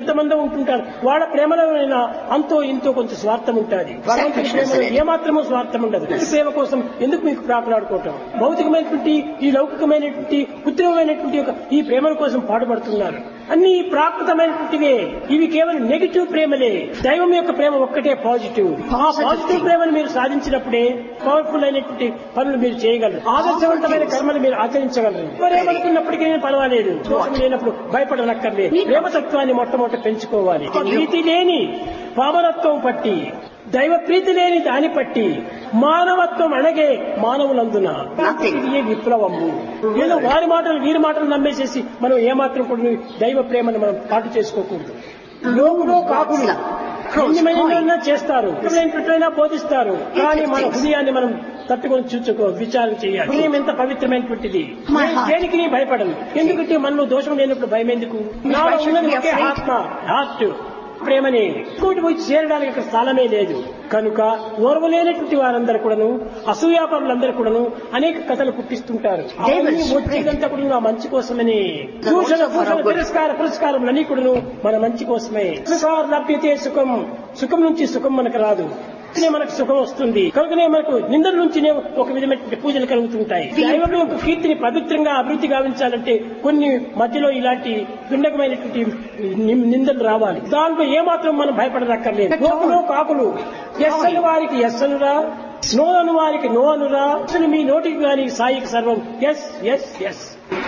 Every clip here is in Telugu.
ఎంతమందో ఉంటుంటారు వాళ్ళ ప్రేమలో అంతో ఇంతో కొంత స్వార్థం ఉంటుంది భగవంతుడి ప్రేమలో ఏమాత్రమూ స్వార్థం ఉండదు ఈ ప్రేమ కోసం ఎందుకు మీకు ప్రాకులాడుకోవటం భౌతికమైనటువంటి ఈ లౌకికమైనటువంటి కృత్రిమమైనటువంటి ఒక ఈ ప్రేమల కోసం పాటుపడుతున్నారు అన్ని ప్రాకృతమైనటువంటివే ఇవి కేవలం నెగిటివ్ ప్రేమలే దైవం యొక్క ప్రేమ ఒక్కటే పాజిటివ్ ఆ పాజిటివ్ ప్రేమను మీరు సాధించినప్పుడే పవర్ఫుల్ అయినటువంటి పనులు మీరు చేయగలరు ఆదర్శవంతమైన కర్మలు మీరు ఆచరించగలరు ఎవరేమనుకున్నప్పటికీ పర్వాలేదు దోషం లేనప్పుడు భయపడనక్కర్లేదు ప్రేమతత్వాన్ని మొట్టమొదట పెంచుకోవాలి ప్రీతి లేని పామరత్వం పట్టి దైవ ప్రీతి లేని దాని పట్టి మానవత్వం అణగే మానవులందున ఇది ఏ విప్లవము ఏదో వారి మాటలు వీరి మాటలు నమ్మేసేసి మనం ఏమాత్రం కూడా దైవ ప్రేమను మనం పాటు చేసుకోకూడదు లోకులో కాకుండా ఎన్ని మందినైనా చేస్తారు ఎట్లయినా బోధిస్తారు కానీ మన హృదయాన్ని మనం తట్టుకొని చూసుకో విచారణ చేయాలి హృదయం ఎంత పవిత్రమైనటువంటిది నేను దేనికి నీ భయపడను ఎందుకంటే మనలో దోషం లేనప్పుడు భయం ఎందుకు నాలో ఉన్నది ఒకే ఆత్మ హార్ట్ ప్రేమని ఇంకోటి పోయి చేరడానికి అక్కడ స్థలమే లేదు కనుక ఓర్వలేనటువంటి వారందరూ కూడాను అసూయాపరులందరూ కూడాను అనేక కథలు పుట్టిస్తుంటారు అవన్నీ వచ్చేదంతా కూడా నా మంచి కోసమని దూషణ భూషణ తిరస్కార పురస్కారం కూడాను మన మంచి కోసమే సుఖార్ లభ్యతే సుఖం సుఖం నుంచి సుఖం మనకు రాదు కనుకనే మనకు సుఖం వస్తుంది కనుకనే మనకు నిందల నుంచినే ఒక విధమైన పూజలు కలుగుతుంటాయి దైవం యొక్క కీర్తిని పవిత్రంగా అభివృద్ధి గావించాలంటే కొన్ని మధ్యలో ఇలాంటి పిండకమైనటువంటి ని- నిందలు రావాలి దాంట్లో ఏమాత్రం మనం భయపడనక్కర్లేదు గోకులు కాకులు ఎస్ అని వారికి ఎస్ అనురా నో అను వారికి నో అనురా అసలు మీ నోటికి గాని సాయికి సర్వం ఎస్ ఎస్ ఎస్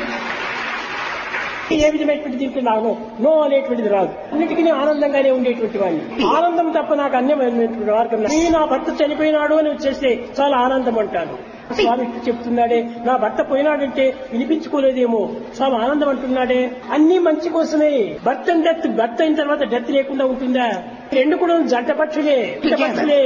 ఏ విధమైనటువంటి దీంట్లో నాకు నో అనేటువంటిది రాదు అన్నిటికీ ఆనందంగానే ఉండేటువంటి వాడిని ఆనందం తప్ప నాకు అన్యమైనటువంటి మార్గం లేదు. నీ నా భర్త చనిపోయినాడు అని చేస్తే చాలా ఆనందం అంటాను స్వామి చెప్తున్నాడే నా భర్త పోయినాడంటే వినిపించుకోలేదేమో స్వామి ఆనందం అంటున్నాడే అన్ని మంచి కోసమే భర్త డెత్ భర్త అయిన తర్వాత డెత్ లేకుండా ఉంటుందా రెండు కూడా జంట పక్షులే జంట పక్షులే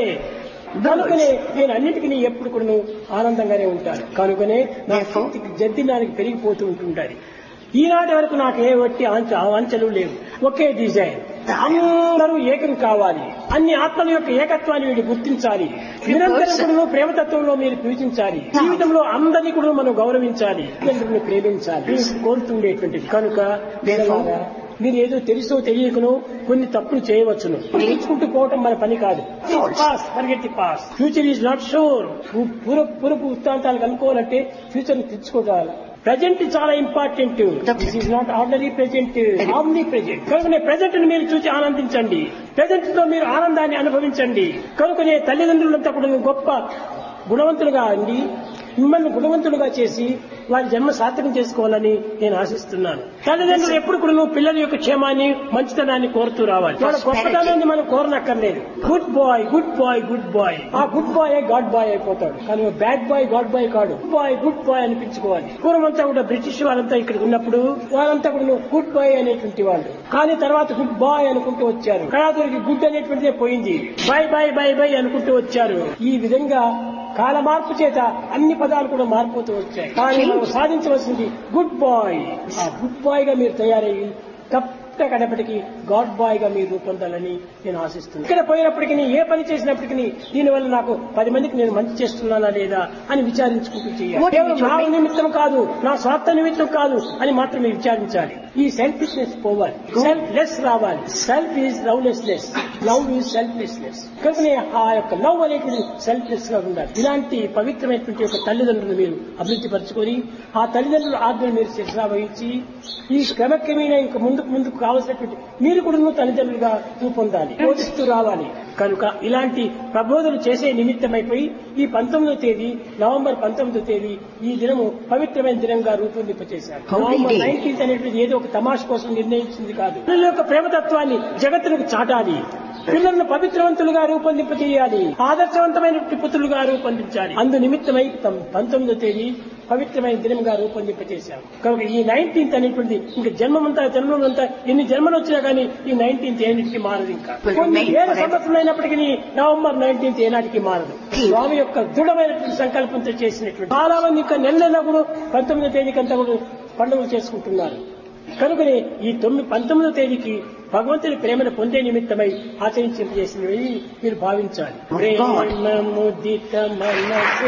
కనుకనే నేను అన్నిటికీ ఎప్పుడు కూడా ఆనందంగానే ఉంటాను కనుకనే నా శక్తికి జద్దినానికి పెరిగిపోతూ ఉంటుంటారు ఈనాటి వరకు నాకు ఏ వట్టి ఆంచ అంచెలు లేవు ఒకే డిజైన్ అందరూ ఏకం కావాలి అన్ని ఆత్మల యొక్క ఏకత్వాన్ని వీడు గుర్తించాలి నిరంతరం కూడా ప్రేమతత్వంలో మీరు పూజించాలి జీవితంలో అందరినీ కూడా మనం గౌరవించాలి అందరిని ప్రేమించాలి ఇది కోరుతుండేటువంటిది కనుక పిల్లలారా, మీరు ఏదో తెలుసో తెలియకనో కొన్ని తప్పులు చేయవచ్చును నేర్చుకుంటూ పోవటం మన పని కాదు పాస్ పరిగెత్తి past future is not sure పూర్వ పూర్వపు వృత్తాంతాలు కనుక్కోవాలంటే ఫ్యూచర్ తెచ్చుకోవాలి ప్రజెంట్ చాలా important this is not ordinary present omnipresent కనుకనే ప్రజెంట్ ని మీరు చూసి ఆనందించండి ప్రజెంట్ లో మీరు ఆనందాన్ని అనుభవించండి కనుకనే తల్లిదండ్రులంతా కూడా గొప్ప గుణవంతులుగా అండి మిమ్మల్ని గుణవంతులుగా చేసి వారి జన్మ సార్థకం చేసుకోవాలని నేను ఆశిస్తున్నాను తల్లిదండ్రులు ఎప్పుడు కూడా నువ్వు పిల్లల యొక్క క్షేమాన్ని మంచితనాన్ని కోరుతూ రావాలి వాళ్ళ గొప్పతనాన్ని మనం కోరనక్కర్లేదు good boy good boy good boy ఆ గుడ్ బాయ్ గాడ్ బాయ్ అయిపోతాడు కానీ బ్యాడ్ బాయ్ గాడ్ బాయ్ కాడు గుడ్ బాయ్ గుడ్ బాయ్ అనిపించుకోవాలి పూర్వమంతా కూడా బ్రిటిష్ వాళ్ళంతా ఇక్కడ ఉన్నప్పుడు వాళ్ళంతా కూడా గుడ్ బాయ్ అనేటువంటి వాళ్ళు కానీ తర్వాత గుడ్ బాయ్ అనుకుంటూ వచ్చారు కళాతురికి గుడ్ అనేటువంటిదే పోయింది బై బై బై బై అనుకుంటూ వచ్చారు ఈ విధంగా కాల మార్పు చేత అన్ని పదాలు కూడా మారిపోతూ వచ్చాయి కానీ మనం సాధించవలసింది గుడ్ బాయ్ ఆ గుడ్ బాయ్ గా మీరు తయారయ్యి తప్ప కడపటికి గాడ్ బాయ్ గా మీరు రూపొందాలని నేను ఆశిస్తున్నాను ఇక్కడ పోయినప్పటికీ ఏ పని చేసినప్పటికీ దీనివల్ల నాకు పది మందికి నేను మంచి చేస్తున్నానా లేదా అని విచారించుకుంటూ చేయాలి కేవలం నా నిమిత్తం కాదు నా స్వార్థ నిమిత్తం కాదు అని మాత్రమే విచారించాలి ఈ సెల్ఫిష్నెస్ పోవాలి సెల్ఫ్ లెస్ రావాలి self is lovelessness love is selflessness కనుకనే ఆ యొక్క లవ్ అనేది సెల్ఫ్లెస్ గా ఉండాలి ఇలాంటి పవిత్రమైనటువంటి ఒక తల్లిదండ్రులు మీరు అభివృద్ధి పరచుకొని ఆ తల్లిదండ్రుల ఆజ్ఞలు మీరు శిక్షణ వహించి ఈ క్రమక్రమేణా ఇంకా ముందుకు ముందుకు కావలసినటువంటి మీరు కూడా తల్లిదండ్రులుగా రూపొందాలి బోధిస్తూ రావాలి కనుక ఇలాంటి ప్రబోధనలు చేసే నిమిత్తమైపోయి ఈ పంతొమ్మిదో తేదీ నవంబర్ పంతొమ్మిదో తేదీ ఈ దినము పవిత్రమైన దినంగా రూపొందింపచేశారు నవంబర్ నైన్టీన్త్ అనేటువంటి ఏదో ఒక తమాష కోసం నిర్ణయించింది కాదు పిల్లల యొక్క ప్రేమతత్వాన్ని జగత్తులకు చాటాలి పిల్లలను పవిత్రవంతులుగా రూపొందింపజేయాలి ఆదర్శవంతమైనటువంటి పుత్రులుగా రూపొందించాలి అందు నిమిత్తమై తమ పంతొమ్మిదో తేదీ పవిత్రమైన దినంగా రూపొందింపజేశాం కనుక ఈ నైన్టీన్త్ అనేటువంటి ఇంకా జన్మమంతా జన్మలంతా ఎన్ని జన్మలు వచ్చినా కానీ ఈ నైన్టీన్త్ ఏనాటికి మారదు ఇంకా కొన్ని వేల సంవత్సరాలు అయినప్పటికీ నవంబర్ నైన్టీన్త్ ఏనాటికి మారదు స్వామి యొక్క దృఢమైనటువంటి సంకల్పంతో చేసినటువంటి చాలా మంది ఇంకా నెల నెల కూడా పంతొమ్మిదో తేదీకంతా కూడా పండుగలు చేసుకుంటున్నారు కనుకనే ఈ తొమ్మిది పంతొమ్మిదో తేదీకి భగవంతుని ప్రేమను పొందే నిమిత్తమై ఆచరించేసినవి మీరు భావించాలి ప్రేమ ముదిత మనసు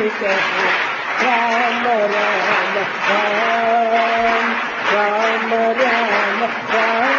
రామ రామ రామ రామ రామ రామ